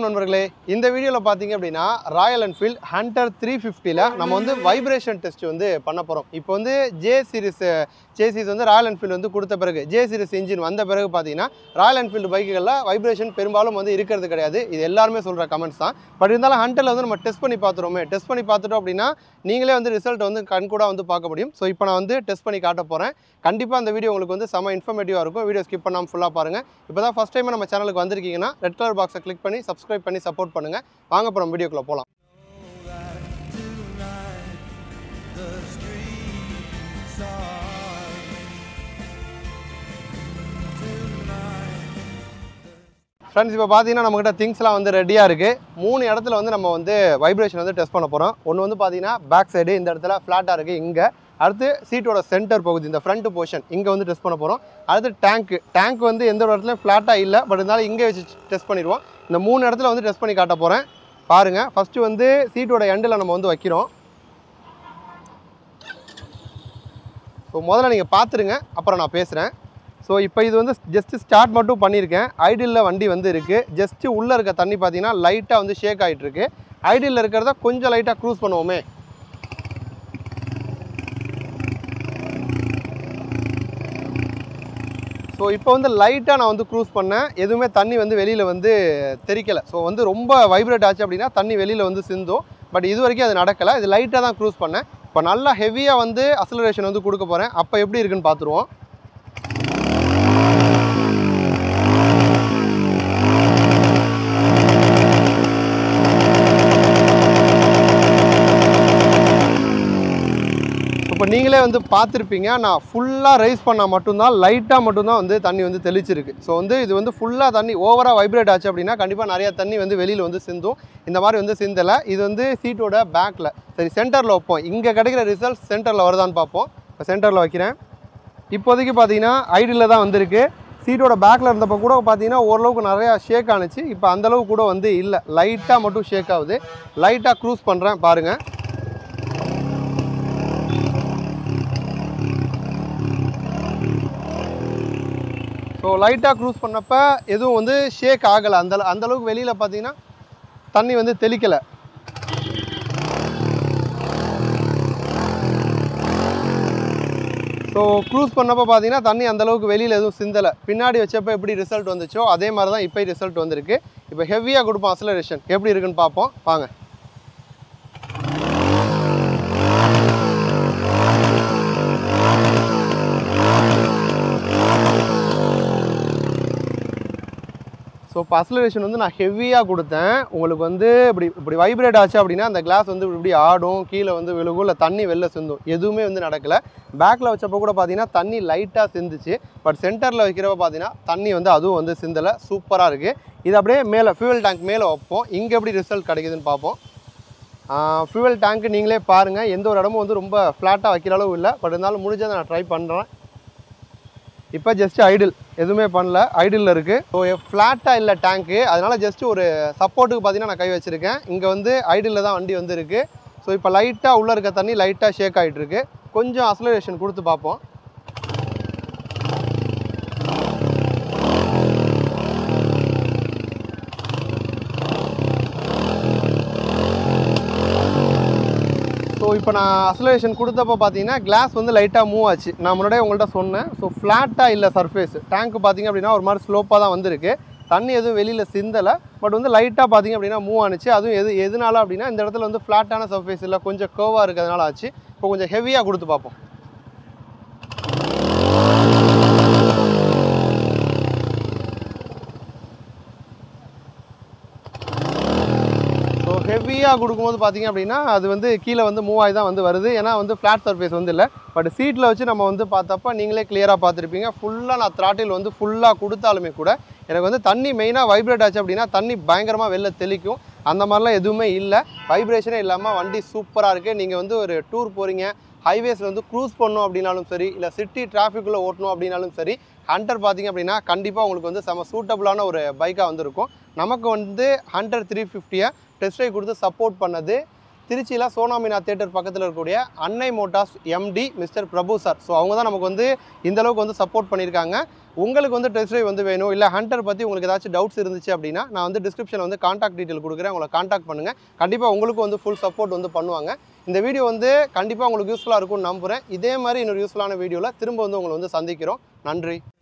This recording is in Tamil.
நண்பர்களே இந்த வீடியோவில் பார்த்தீங்க அப்படின்னா ராயல் என்ஃபீல்ட் ஹண்டர் த்ரீ ஃபிஃப்டியில் நம்ம வந்து வைப்ரேஷன் டெஸ்ட் வந்து பண்ண போகிறோம் இப்போ வந்து ஜே சீரிஸ் ஜே சீரிஸ் வந்து ராயல் என்ஃபீல்டு வந்து கொடுத்த பிறகு ஜே சீரிஸ் இன்ஜின் வந்த பிறகு பார்த்தீங்கன்னா ராயல் என்ஃபீல்டு பைக்குகளில் வைப்ரேஷன் பெரும்பாலும் வந்து இருக்கிறது கிடையாது இது எல்லாருமே சொல்கிற கமெண்ட்ஸ் தான் பட் இருந்தாலும் ஹண்டரில் வந்து நம்ம டெஸ்ட் பண்ணி பார்த்துருவோமே டெஸ்ட் பண்ணி பார்த்துட்டோம் அப்படின்னா நீங்களே வந்து ரிசல்ட் வந்து கண்கூட வந்து பார்க்க முடியும் ஸோ இப்போ நான் வந்து டெஸ்ட் பண்ணி காட்ட போகிறேன் கண்டிப்பாக அந்த வீடியோ உங்களுக்கு வந்து செம இன்ஃபர்மேட்டிவாக இருக்கும் வீடியோ ஸ்கிப் பண்ணாமல் ஃபுல்லாக பாருங்கள் இப்போ தான் ஃபஸ்ட் டைம் நம்ம சேனலுக்கு வந்திருக்கீங்கன்னா ரெட் கலர் பாக்ஸை கிளிக் பண்ணி சப்ஸ்கிரைப் பண்ணி சப்போர்ட் பண்ணுங்கள் வாங்க அப்புறம் வீடியோக்குள்ளே போகலாம் the streets are tonight. Friends இப்போ பார்த்தீங்கன்னா நம்மகிட்ட திங்ஸ்லாம் வந்து ரெடியாக இருக்குது மூணு இடத்துல வந்து நம்ம வந்து வைப்ரேஷன் வந்து டெஸ்ட் பண்ண போகிறோம் ஒன்று வந்து பார்த்தீங்கன்னா பேக் சைடு இந்த இடத்துல ஃப்ளாட்டாக இருக்குது இங்கே அடுத்து சீட்டோட சென்டர் பகுதி இந்த ஃப்ரண்ட் போர்ஷன் இங்கே வந்து டெஸ்ட் பண்ண போகிறோம் அடுத்து டேங்க்கு டேங்க் வந்து எந்த ஒரு இடத்துலையும் ஃப்ளாட்டாக இல்லை பட் இருந்தாலும் இங்கே வச்சு டெஸ்ட் பண்ணிடுவோம் இந்த மூணு இடத்துல வந்து டெஸ்ட் பண்ணி காட்ட போகிறேன் பாருங்கள் ஃபஸ்ட்டு வந்து சீட்டோட எண்டில் நம்ம வந்து வைக்கிறோம் ஸோ முதல்ல நீங்கள் பார்த்துருங்க அப்புறம் நான் பேசுகிறேன் ஸோ இப்போ இது வந்து ஜஸ்ட்டு ஸ்டார்ட் மட்டும் பண்ணியிருக்கேன் ஐடியில் வண்டி வந்து இருக்குது ஜஸ்ட்டு உள்ளே இருக்க தண்ணி பார்த்தீங்கன்னா லைட்டாக வந்து ஷேக் ஆகிட்டு இருக்கு ஐடியில் இருக்கிறத கொஞ்சம் லைட்டாக க்ரூஸ் பண்ணுவோமே ஸோ இப்போ வந்து லைட்டாக நான் வந்து க்ரூஸ் பண்ணேன் எதுவுமே தண்ணி வந்து வெளியில் வந்து தெரிக்கலை ஸோ வந்து ரொம்ப வைப்ரேட் ஆச்சு அப்படின்னா தண்ணி வெளியில் வந்து சிந்தும் பட் இது வரைக்கும் அது நடக்கலை இது லைட்டாக தான் க்ரூஸ் பண்ணேன் இப்போ நல்லா ஹெவியாக வந்து அசலரேஷன் வந்து கொடுக்க போகிறேன் அப்போ எப்படி இருக்குன்னு பார்த்துருவோம் இப்போ நீங்களே வந்து பார்த்துருப்பீங்க நான் ஃபுல்லாக ரைஸ் பண்ணால் மட்டும்தான் லைட்டாக மட்டும்தான் வந்து தண்ணி வந்து தெளிச்சிருக்கு ஸோ வந்து இது வந்து ஃபுல்லாக தண்ணி ஓவராக வைப்ரேட் ஆச்சு அப்படின்னா கண்டிப்பாக நிறைய தண்ணி வந்து வெளியில் வந்து சிந்தும் இந்த மாதிரி வந்து சிந்தலை இது வந்து சீட்டோட பேக்கில் சரி சென்டரில் வைப்போம் இங்கே கிடைக்கிற ரிசல்ட் சென்டரில் வருதான்னு பார்ப்போம் இப்போ சென்டரில் வைக்கிறேன் இப்போதைக்கு பார்த்தீங்கன்னா ஐடியில் தான் வந்திருக்கு சீட்டோட பேக்கில் இருந்தப்போ கூட பார்த்தீங்கன்னா ஓரளவுக்கு நிறையா ஷேக் ஆணுச்சு இப்போ அந்தளவு கூட வந்து இல்லை லைட்டாக மட்டும் ஷேக் ஆகுது லைட்டாக க்ரூஸ் பண்ணுறேன் பாருங்கள் ஸோ லைட்டாக க்ரூஸ் பண்ணப்ப எதுவும் வந்து ஷேக் ஆகலை அந்த அந்த அளவுக்கு வெளியில் பார்த்தீங்கன்னா தண்ணி வந்து தெளிக்கலை ஸோ க்ரூஸ் பண்ணப்போ பார்த்தீங்கன்னா தண்ணி அந்த அளவுக்கு வெளியில் எதுவும் சிந்தலை பின்னாடி வச்சப்போ எப்படி ரிசல்ட் வந்துச்சோ அதே மாதிரி தான் இப்போ ரிசல்ட் வந்திருக்கு இப்போ ஹெவியாக கொடுப்போம் அசலரேஷன் எப்படி இருக்குன்னு பார்ப்போம் வாங்க ஸோ இப்போ அசலரேஷன் வந்து நான் ஹெவியாக கொடுத்தேன் உங்களுக்கு வந்து இப்படி இப்படி வைப்ரேட் ஆச்சு அப்படின்னா அந்த கிளாஸ் வந்து இப்படி இப்படி ஆடும் கீழே வந்து விழுகும் இல்லை தண்ணி வெளில சிந்தும் எதுவுமே வந்து நடக்கலை பேக்கில் வச்சப்போ கூட பார்த்தீங்கன்னா தண்ணி லைட்டாக சிந்துச்சு பட் சென்டரில் வைக்கிறப்ப பார்த்தீங்கன்னா தண்ணி வந்து அதுவும் வந்து சிந்தலை சூப்பராக இருக்குது இது அப்படியே மேலே ஃபியூவல் டேங்க் மேலே வைப்போம் இங்கே எப்படி ரிசல்ட் கிடைக்குதுன்னு பார்ப்போம் ஃபியூவல் டேங்க் நீங்களே பாருங்கள் எந்த ஒரு இடமும் வந்து ரொம்ப ஃப்ளாட்டாக வைக்கிற அளவு இல்லை பட் இருந்தாலும் முடிஞ்சதை நான் ட்ரை பண்ணுறேன் இப்போ ஜஸ்ட் ஐடில் எதுவுமே பண்ணல ஐடில் இருக்குது ஸோ ஃப்ளாட்டாக இல்லை டேங்க்கு அதனால் ஜஸ்ட் ஒரு சப்போர்ட்டுக்கு பார்த்தீங்கன்னா நான் கை வச்சுருக்கேன் இங்கே வந்து ஐடில் தான் வண்டி வந்து இருக்குது ஸோ இப்போ லைட்டாக உள்ளே இருக்க தண்ணி லைட்டாக ஷேக் ஆகிட்டு இருக்கு கொஞ்சம் அசலரேஷன் கொடுத்து பார்ப்போம் ஸோ இப்போ நான் அசலரேஷன் கொடுத்தப்போ பார்த்தீங்கன்னா கிளாஸ் வந்து லைட்டாக மூவ் ஆச்சு நான் முன்னாடியே உங்கள்கிட்ட சொன்னேன் ஸோ ஃப்ளாட்டாக இல்லை சர்ஃபேஸ் டேங்க் பார்த்தீங்க அப்படின்னா ஒரு மாதிரி ஸ்லோப்பாக தான் வந்திருக்கு தண்ணி எதுவும் வெளியில் சிந்தலை பட் வந்து லைட்டாக பார்த்தீங்க அப்படின்னா மூவ் ஆனிச்சு அதுவும் எது எதனால அப்படின்னா இந்த இடத்துல வந்து ஃப்ளாட்டான சர்ஃபேஸ் இல்லை கொஞ்சம் கர்வாக இருக்கிறதுனால ஆச்சு இப்போ கொஞ்சம் ஹெவியாக கொடுத்து பார்ப்போம் ஸோ ஹெவியாக கொடுக்கும்போது பார்த்தீங்க அப்படின்னா அது வந்து கீழே வந்து மூவ் ஆகி தான் வந்து வருது ஏன்னா வந்து ஃப்ளாட் சர்ஃபேஸ் வந்து இல்லை பட் சீட்டில் வச்சு நம்ம வந்து பார்த்தப்ப நீங்களே கிளியராக பார்த்துருப்பீங்க ஃபுல்லாக நான் த்ராட்டில் வந்து ஃபுல்லாக கொடுத்தாலுமே கூட எனக்கு வந்து தண்ணி மெயினாக வைப்ரேட் ஆச்சு அப்படின்னா தண்ணி பயங்கரமாக வெளில தெளிக்கும் அந்த மாதிரிலாம் எதுவுமே இல்லை வைப்ரேஷனே இல்லாமல் வண்டி சூப்பராக இருக்குது நீங்கள் வந்து ஒரு டூர் போகிறீங்க ஹைவேஸில் வந்து க்ரூஸ் பண்ணணும் அப்படின்னாலும் சரி இல்லை சிட்டி டிராஃபிக்குள்ளே ஓட்டணும் அப்படின்னாலும் சரி ஹண்டர் பார்த்தீங்க அப்படின்னா கண்டிப்பாக உங்களுக்கு வந்து செம சூட்டபுளான ஒரு பைக்காக வந்து இருக்கும் நமக்கு வந்து ஹண்டர் த்ரீ ஃபிஃப்டியை டெஸ்ட் ட்ரைவ் கொடுத்து சப்போர்ட் பண்ணது திருச்சியில் சோனாமினா தேட்டர் பக்கத்தில் இருக்கக்கூடிய Annai motors MD mister Prabhu sir so அவங்க தான் நமக்கு வந்து இந்த அளவுக்கு வந்து சப்போர்ட் பண்ணியிருக்காங்க உங்களுக்கு வந்து டெஸ்ட் ட்ரைவ் வந்து வேணும் இல்லை ஹண்டர் பற்றி உங்களுக்கு ஏதாச்சும் டவுட்ஸ் இருந்துச்சு அப்படின்னா நான் வந்து டிஸ்கிரிப்ஷனில் வந்து காண்டாக்ட் டீட்டெயில் கொடுக்குறேன் உங்களை காண்டாக்ட் பண்ணுங்கள் கண்டிப்பாக உங்களுக்கு வந்து ஃபுல் சப்போர்ட் வந்து பண்ணுவாங்க இந்த வீடியோ வந்து கண்டிப்பாக உங்களுக்கு யூஸ்ஃபுல்லாக இருக்கும்னு நம்புகிறேன் இதே மாதிரி இன்னொரு யூஸ்ஃபுல்லான வீடியோவில் திரும்ப வந்து உங்களை வந்து சந்திக்கிறோம் நன்றி